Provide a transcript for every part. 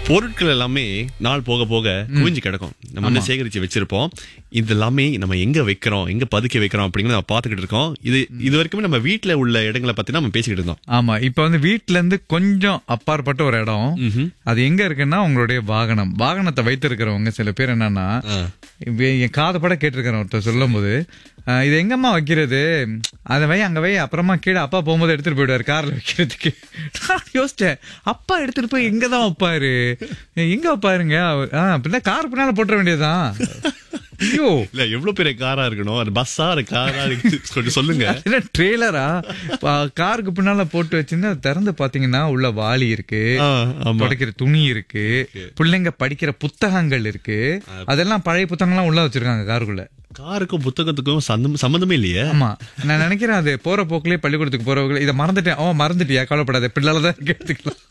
பொருட்கள் எல்லாமே நாள் போக போக குவிஞ்சு கிடக்கும் நம்ம வந்து சேகரிச்சு வச்சிருப்போம் இது எல்லாமே நம்ம எங்க வைக்கிறோம் எங்க பதுக்கி வைக்கிறோம் அப்படிங்கறத நம்ம பாத்துக்கிட்டு இருக்கோம் இது இது வரைக்குமே நம்ம வீட்ல உள்ள இடங்களை பத்தி நம்ம பேசிக்கிட்டு இருந்தோம் ஆமா இப்ப வந்து வீட்ல இருந்து கொஞ்சம் அப்பாற்பட்ட ஒரு இடம் அது எங்க இருக்குன்னா உங்களுடைய வாகனம் வாகனத்தை வைத்திருக்கிறவங்க சில பேர் என்னன்னா இப்ப என் காது பட கேட்டிருக்கிறேன் ஒருத்தர் சொல்லும் போது "அஹ், இது எங்கம்மா வைக்கிறது அதை வை அங்க வை அப்புறமா கீழே அப்பா போகும்போது எடுத்துட்டு போயிடுவாரு கார்ல வைக்கிறதுக்கு நான் யோசிச்சேன் அப்பா எடுத்துட்டு போய் எங்க தான் வைப்பாரு எங்க வைப்பாருங்க அவர், ஆ பின்ன கார் பின்னால போட்டுற வேண்டியதுதான் ஐயோ இல்ல எவ்வளவு பெரிய காரா இருக்கணும் அது பஸ்ஸா அது காரா இருக்கு கொஞ்சம் சொல்லுங்க என்ன ட்ரெய்லரா காருக்கு பின்னால போட்டு வச்சிருந்தா அது திறந்து பாத்தீங்கன்னா உள்ள வாளி இருக்கு ஆ, ஆமா துடைக்கிற துணி இருக்கு பிள்ளைங்க படிக்கிற புத்தகங்கள் இருக்கு அதெல்லாம் பழைய புத்தகங்கள்லாம் உள்ள வச்சிருக்காங்க காருக்குள்ள காருக்கும் புத்தகத்துக்கும் சந்தம் சம்பந்தமே இல்லையே ஆமா நான் நினைக்கிறேன் அது போற போக்குலயே பள்ளிக்கூடத்துக்கு போறவங்க இதை மறந்துட்டேன் ஓ மறந்துட்டியா கவலைப்படாத பிள்ளாலதான் இருக்கு எடுத்துக்கலாம்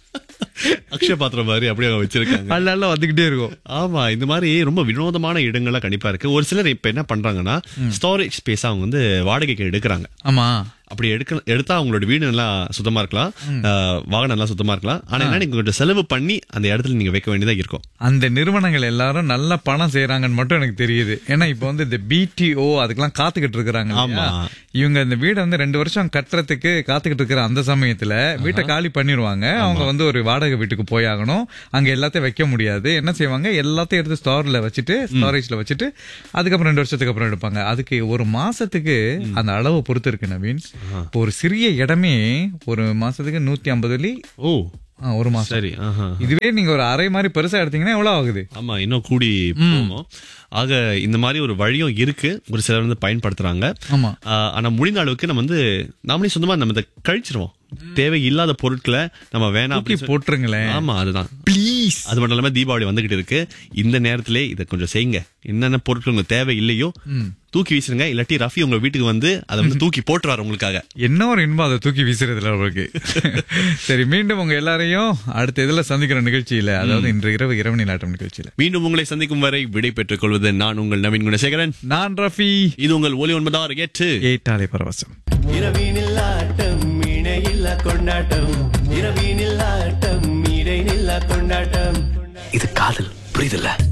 அக்ஷய பாத்திரம் மாதிரி அப்படியே அவங்க வச்சிருக்காங்க அல்ல வந்துகிட்டே இருக்கும் ஆமா இந்த மாதிரி ரொம்ப வினோதமான இடங்கள்லாம் கண்டிப்பா இருக்கு ஒரு சிலர் இப்ப என்ன பண்றாங்கன்னா ஸ்டோரேஜ் ஸ்பேஸ் அவங்க வந்து வாடகைக்கு எடுக்கிறாங்க ஆமா அப்படி எடுக்க எடுத்தா அவங்களோட வீடு நல்லா சுத்தமா இருக்கலாம் ஆஹ், வாகனம் நல்லா சுத்தமா இருக்கலாம் ஆனா என்ன நீங்க கொஞ்சம் செலவு பண்ணி அந்த இடத்துல நீங்க வைக்க வேண்டியதா இருக்கும் அந்த நிறுவனங்கள் எல்லாரும் நல்ல பணம் செய்யறாங்கன்னு மட்டும் எனக்கு தெரியுது ஏன்னா இப்ப வந்து இந்த பிடிஓ அதுக்கெல்லாம் காத்துக்கிட்டு இருக்கிறாங்க இல்லையா? ஆமா. இவங்க இந்த வீடை வந்து ரெண்டு வருஷம் கட்டுறதுக்கு காத்துக்கிட்டு இருக்கிற அந்த சமயத்துல வீட்டை காலி பண்ணிருவாங்க அவங்க வந்து ஒரு வாடகை வீட்டுக்கு போயாகணும் அங்க எல்லாத்தையும் வைக்க முடியாது என்ன செய்வாங்க எல்லாத்தையும் எடுத்து ஸ்டோர்ல வச்சுட்டு ஸ்டோரேஜ்ல வச்சுட்டு அதுக்கப்புறம் ரெண்டு வருஷத்துக்கு அப்புறம் எடுப்பாங்க அதுக்கு ஒரு மாசத்துக்கு அந்த அளவை பொறுத்து இருக்கு நவீன் இப்போ ஒரு சிறிய இடமே ஒரு மாசத்துக்கு நூத்தி ஐம்பது வெள்ளி ஓ ஆ, ஒரு மாசம் சரி ஆஹா இதுவே நீங்க ஒரு அரை மாதிரி பெருசா எடுத்தீங்கன்னா எவ்வளவு ஆகுது ஆமா இன்னும் கூடி போகும் ஆக இந்த மாதிரி ஒரு வழியும் இருக்கு ஒரு சிலர் வந்து பயன்படுத்துறாங்க ஆமா ஆஹ், ஆனா முடிந்த அளவுக்கு நம்ம வந்து நாமளே சொந்தமா நம்ம இதை கழிச்சிருவோம் தேவை இல்லாத பொருட்களை நம்ம வேணாம் தூக்கி அப்படின்னு சொல்லி- போட்டுருங்களேன் ஆமா அதுதான் ப்ளீஸ் அது மட்டும் இல்லாம தீபாவளி வந்துகிட்டு இருக்கு இந்த நேரத்திலே இதை கொஞ்சம் செய்யுங்க என்னென்ன பொருட்கள் உங்களுக்கு தேவை இல்லையோ தூக்கி வீசுங்க இல்லாட்டி ரஃபி உங்க வீட்டுக்கு வந்து அதை வந்து தூக்கி போட்டுருவாரு உங்களுக்காக என்ன ஒரு இன்பம் அதை தூக்கி வீசுறதுல அவருக்கு சரி மீண்டும் உங்க எல்லாரையும் அடுத்த இதுல சந்திக்கிற நிகழ்ச்சியில அதாவது இன்று இரவு இரவு நிலாட்டம் நிகழ்ச்சியில மீண்டும் உங்களை சந்திக்கும் வரை விடை பெற்றுக் கொள்வது நான் உங்கள் நவீன் குணசேகரன் நான் ரஃபி இது உங்கள் ஒலி ஒன்பதாறு எட்டு ஏட்டாலே பரவசம் இரவினில் ஆட்டம் இணையில்லா கொண்டாட்டம் இரவினில் ஆட்டம் இடைநில்லா கொண்டாட்டம் இது காதல் புரியுதுல்ல